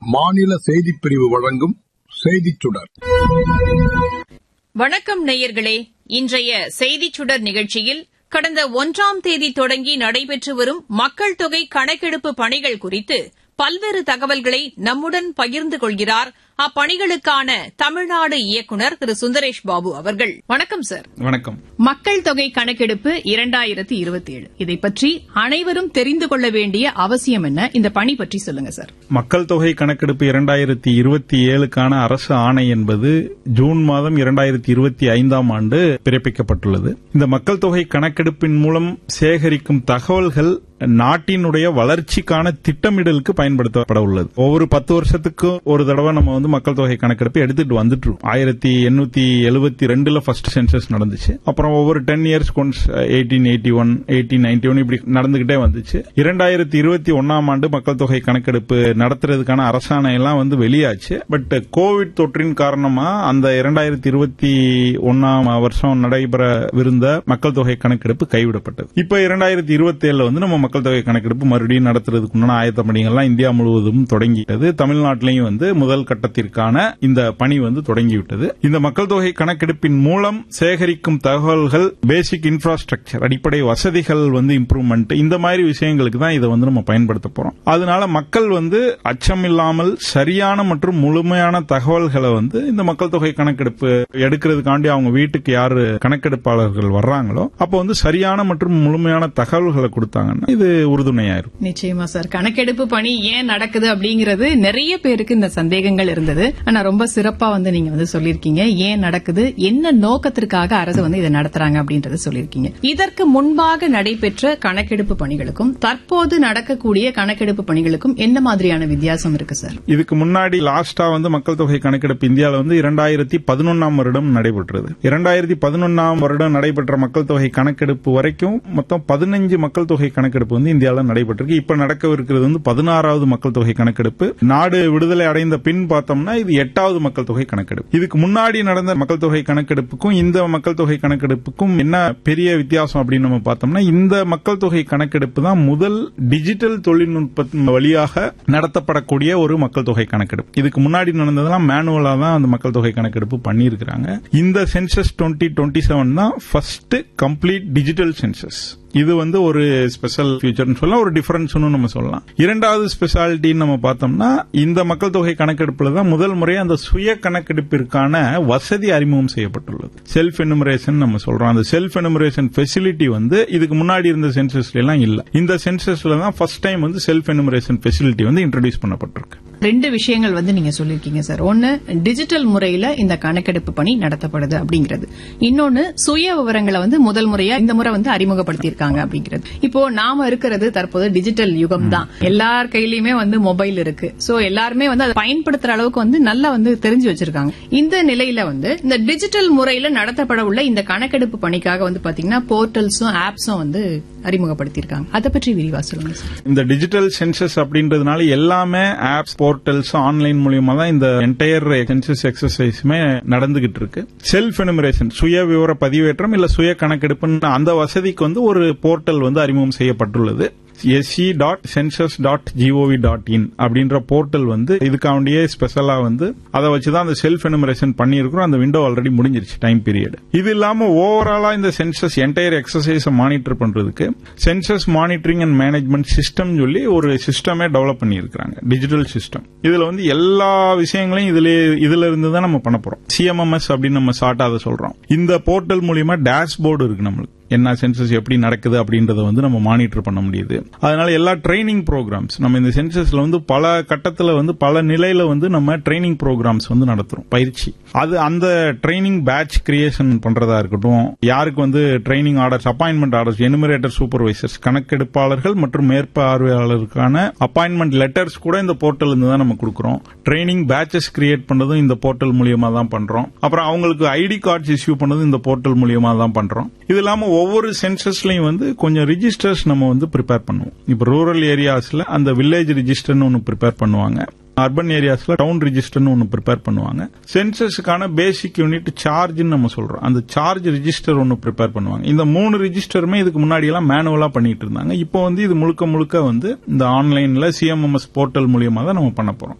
மாநில செய்திப் பிரிவு வழங்கும் செய்திச் சுடர் வணக்கம் நேயர்களே இன்றைய செய்திச் சுடர் நிகழ்ச்சியில் கடந்த ஒன்றாம் தேதி தொடங்கி நடைபெற்று வரும் மக்கள் தொகை கணக்கெடுப்பு பணிகள் குறித்து பல்வேறு தகவல்களை நம்முடன் பகிர்ந்து கொள்கிறார் அப்பணிகளுக்கான தமிழ்நாடு இயக்குநர் திரு சுந்தரேஷ் பாபு அவர்கள் வணக்கம் சார் வணக்கம் மக்கள் தொகை கணக்கெடுப்பு இரண்டாயிரத்தி இருபத்தி ஏழு இதை பற்றி அனைவரும் தெரிந்து கொள்ள வேண்டிய அவசியம் என்ன இந்த பணி பற்றி சொல்லுங்க சார் மக்கள் தொகை கணக்கெடுப்பு இரண்டாயிரத்தி இருபத்தி ஏழுக்கான அரசு ஆணை என்பது ஜூன் மாதம் இரண்டாயிரத்தி இருபத்தி ஐந்தாம் ஆண்டு பிறப்பிக்கப்பட்டுள்ளது இந்த மக்கள் தொகை கணக்கெடுப்பின் மூலம் சேகரிக்கும் தகவல்கள் நாட்டினுடைய வளர்ச்சிக்கான திட்டமிடலுக்கு பயன்படுத்தப்பட உள்ளது ஒவ்வொரு பத்து வருஷத்துக்கு ஒரு தடவை நம்ம வந்து மக்கள் தொகை கணக்கெடுப்பு எடுத்துட்டு வந்துட்டு இருக்கோம் ஆயிரத்தி எண்ணூத்தி எழுபத்தி ரெண்டுல ஃபர்ஸ்ட் சென்சஸ் நடந்துச்சு அப்புறம் ஒவ்வொரு ten years once eighteen eighty one eighteen ninety one இப்படி நடந்துகிட்டே வந்துச்சு இரண்டாயிரத்தி இருபத்தி ஒன்னாம் ஆண்டு மக்கள் தொகை கணக்கெடுப்பு நடத்துறதுக்கான அரசாணை எல்லாம் வந்து வெளியாச்சு பட் கோவிட் தொற்றின் காரணமா அந்த இரண்டாயிரத்தி இருபத்தி ஒன்னாம் வருஷம் நடைபெறவிருந்த மக்கள் தொகை கணக்கெடுப்பு கைவிடப்பட்டது இப்ப இரண்டாயிரத்தி இருபத்தி ஏழுல வந்து நம்ம மக்கள் தொகை கணக்கெடுப்பு மறுபடியும் நடத்துறதுக்கு உண்டான ஆயத்த பணிகள்லாம் இந்தியா முழுவதும் தொடங்கிட்டது தமிழ்நாட்டிலையும் வந்து முதல் கட்டத்திற்கான இந்த பணி வந்து தொடங்கிவிட்டது இந்த மக்கள் தொகை கணக்கெடுப்பின் மூலம் சேகரிக்கும் தகவல்கள் பேசிக் இன்ஃப்ராஸ்ட்ரக்சர் அடிப்படை வசதிகள் வந்து இம்ப்ரூவ்மெண்ட் இந்த மாதிரி விஷயங்களுக்கு தான் இதை வந்து நம்ம பயன்படுத்த போறோம் அதனால மக்கள் வந்து அச்சம் இல்லாமல் சரியான மற்றும் முழுமையான தகவல்களை வந்து இந்த மக்கள் தொகை கணக்கெடுப்பு எடுக்கிறதுக்காண்டி அவங்க வீட்டுக்கு யாரு கணக்கெடுப்பாளர்கள் வர்றாங்களோ அப்போ வந்து சரியான மற்றும் முழுமையான தகவல்களை கொடுத்தாங்கன்னா இது உறுதுணையா இருக்கும் நிச்சயமா சார் கணக்கெடுப்பு பணி ஏன் நடக்குது அப்படிங்கிறது நிறைய பேருக்கு இந்த சந்தேகங்கள் இருந்தது ஆனா ரொம்ப சிறப்பா வந்து நீங்க வந்து சொல்லிருக்கீங்க ஏன் நடக்குது என்ன நோக்கத்திற்காக அரசு வந்து இதை நடத்துறாங்க அப்படின்றத சொல்லிருக்கீங்க இதற்கு முன்பாக நடைபெற்ற கணக்கெடுப்பு பணிகளுக்கும் தற்போது நடக்கக்கூடிய கணக்கெடுப்பு பணிகளுக்கும் என்ன மாதிரியான வித்தியாசம் இருக்கு சார் இதுக்கு முன்னாடி லாஸ்டா வந்து மக்கள் தொகை கணக்கெடுப்பு இந்தியாவில் வந்து இரண்டாயிரத்தி பதினொன்னாம் வருடம் நடைபெற்றது இரண்டாயிரத்தி பதினொன்னாம் வருடம் நடைபெற்ற மக்கள் தொகை கணக்கெடுப்பு வரைக்கும் மொத்தம் பதினஞ்சு மக்கள் தொகை கணக்கெடுப்பு வந்து இந்தியாவில் நடைபெற்றிருக்கு இப்ப நடக்கவிருக்கிறது வந்து பதினாறாவது மக்கள் தொகை கணக்கெடுப்பு நாடு விடுதலை அடைந்த பின் பார்த்தோம்னா இது எட்டாவது மக்கள் தொகை கணக்கெடுப்பு இதுக்கு முன்னாடி நடந்த மக்கள் தொகை கணக்கெடுப்புக்கும் இந்த மக்கள் தொகை கணக்கெடுப்புக்கும் என்ன பெரிய வித்தியாசம் அப்படின்னு நம்ம பார்த்தோம்னா இந்த மக்கள் தொகை கணக்கெடுப்பு தான் முதல் டிஜிட்டல் தொழில்நுட்பத்தின் வழியாக நடத்தப்படக்கூடிய ஒரு மக்கள் தொகை கணக்கெடுப்பு இதுக்கு முன்னாடி நடந்ததெல்லாம் மேனுவலா தான் அந்த மக்கள் தொகை கணக்கெடுப்பு பண்ணியிருக்கிறாங்க இந்த சென்சஸ் டுவெண்ட்டி டுவெண்ட்டி செவன் தான் ஃபர்ஸ்ட் கம்ப்ளீட் டிஜிட்டல் சென்சஸ் இது வந்து ஒரு ஸ்பெஷல் ஃபியூச்சர்னு சொல்லலாம் ஒரு டிஃபரன்ஸ்னு நம்ம சொல்லலாம் இரண்டாவது ஸ்பெஷாலிட்டின்னு நம்ம பார்த்தோம்னா இந்த மக்கள் தொகை கணக்கெடுப்புல தான் முதல் முறை அந்த சுய கணக்கெடுப்பிற்கான வசதி அறிமுகம் செய்யப்பட்டுள்ளது செல்ஃப் எனுமரேஷன் நம்ம சொல்றோம் அந்த செல்ஃப் எனுமரேஷன் ஃபெசிலிட்டி வந்து இதுக்கு முன்னாடி இருந்த சென்சஸ்ல எல்லாம் இல்ல இந்த சென்சஸ்ல தான் ஃபர்ஸ்ட் டைம் வந்து செல்ஃப் எனுமரேஷன் ஃபெசிலிட்டி வந்து இன்ட்ரோடியூஸ் பண்ணப்பட்டிருக்கு ரெண்டு விஷயங்கள் வந்து நீங்க சொல்லிருக்கீங்க சார் ஒன்னு டிஜிட்டல் முறையில இந்த கணக்கெடுப்பு பணி நடத்தப்படுது அப்படிங்கிறது இன்னொன்னு சுய விவரங்களை வந்து முதல் முறையா இந்த முறை வந்து அறிமுகப்படுத்தியிருக்காங்க அப்படிங்கிறது இப்போ நாம இருக்கிறது தற்போது டிஜிட்டல் யுகம் தான் எல்லார் கையிலயுமே வந்து மொபைல் இருக்கு சோ எல்லாருமே வந்து அதை பயன்படுத்துற அளவுக்கு வந்து நல்லா வந்து தெரிஞ்சு வச்சிருக்காங்க இந்த நிலையில வந்து இந்த டிஜிட்டல் முறையில நடத்தப்பட உள்ள இந்த கணக்கெடுப்பு பணிக்காக வந்து பாத்தீங்கன்னா போர்ட்டல்ஸும் ஆப்ஸும் வந்து அறிமுகப்படுத்தியிருக்காங்க அதை பற்றி விரிவா சொல்லுங்க சார் இந்த டிஜிட்டல் சென்சஸ் அப்படின்றதுனால எல்லாமே ஆப்ஸ் போர்ட்டல்ஸ் ஆன்லைன் மூலியமா தான் இந்த என்டையர் சென்சஸ் எக்ஸசைஸுமே நடந்துகிட்டு இருக்கு செல்ஃப் எனுமரேஷன் சுய விவர பதிவேற்றம் இல்ல சுய கணக்கெடுப்புன்னு அந்த வசதிக்கு வந்து ஒரு போர்ட்டல் வந்து அறிமுகம் செய்யப்பட்டுள்ளது SC dot census dot GOV dot in அப்படின்ற போர்ட்டல் வந்து இதுக்காண்டியே ஸ்பெஷலா வந்து அதை வச்சுதான் அந்த செல்ஃப் எனுமரேஷன் பண்ணியிருக்கிறோம் அந்த விண்டோ ஆல்ரெடி முடிஞ்சிருச்சு டைம் பீரியட் இது இல்லாம ஓவராலா இந்த சென்சஸ் என்டையர் எக்ஸசைஸ் மானிட்டர் பண்றதுக்கு census monitoring and management system சொல்லி ஒரு சிஸ்டமே டெவலப் பண்ணியிருக்காங்க டிஜிட்டல் சிஸ்டம் இதுல வந்து எல்லா விஷயங்களையும் இதுல இதுல இருந்து தான் நம்ம பண்ண போறோம் சிஎம்எம்எஸ் அப்படின்னு நம்ம ஷார்ட்டா அதை சொல்றோம் இந்த போர்ட்டல் மூலியமா டேஷ்போர்டு இருக்கு நம்மளுக்கு என்ன சென்சஸ் எப்படி நடக்குது அப்படின்றத வந்து நம்ம மானிட்டர் பண்ண முடியுது அதனால எல்லா ட்ரைனிங் ப்ரோக்ராம்ஸ் நம்ம இந்த சென்சஸ்ல வந்து பல கட்டத்துல வந்து பல நிலையில வந்து நம்ம ட்ரைனிங் ப்ரோக்ராம்ஸ் வந்து நடத்துறோம் பயிற்சி அது அந்த ட்ரைனிங் பேட்ச் கிரியேஷன் பண்றதா இருக்கட்டும் யாருக்கு வந்து training orders appointment orders enumerator supervisors கணக்கெடுப்பாளர்கள் மற்றும் மேற்பார்வையாளருக்கான அப்பாயின்மெண்ட் லெட்டர்ஸ் கூட இந்த போர்ட்டல் இருந்து தான் நம்ம கொடுக்குறோம் ட்ரைனிங் பேட்சஸ் கிரியேட் பண்ணதும் இந்த போர்ட்டல் மூலியமா தான் பண்றோம் அப்புறம் அவங்களுக்கு ஐடி கார்ட்ஸ் இஷ்யூ பண்ணதும் இந்த போர்ட்டல் மூலியமா தான் பண்றோம் இது இல்லாம ஒவ்வொரு சென்சஸ்லயும் வந்து கொஞ்சம் ரிஜிஸ்டர்ஸ் நம்ம வந்து ப்ரிப்பேர் பண்ணுவோம் இப்ப ரூரல் ஏரியாஸ்ல அந்த வில்லேஜ் ரிஜிஸ்டர்னு ஒன்னு ப்ரிப்பேர் பண்ணுவாங்க அர்பன் ஏரியாஸ்ல டவுன் ரிஜிஸ்டர்னு ஒன்னு ப்ரிப்பேர் பண்ணுவாங்க சென்சஸுக்கான பேசிக் யூனிட் சார்ஜ்னு நம்ம சொல்றோம் அந்த சார்ஜ் ரிஜிஸ்டர் ஒன்னு ப்ரிப்பேர் பண்ணுவாங்க இந்த மூணு ரிஜிஸ்டருமே இதுக்கு முன்னாடி எல்லாம் மேனுவலா பண்ணிட்டு இருந்தாங்க இப்போ வந்து இது முழுக்க முழுக்க வந்து இந்த ஆன்லைன்ல சிஎம்எம்எஸ் போர்ட்டல் மூலியமா தான் நம்ம பண்ண போறோம்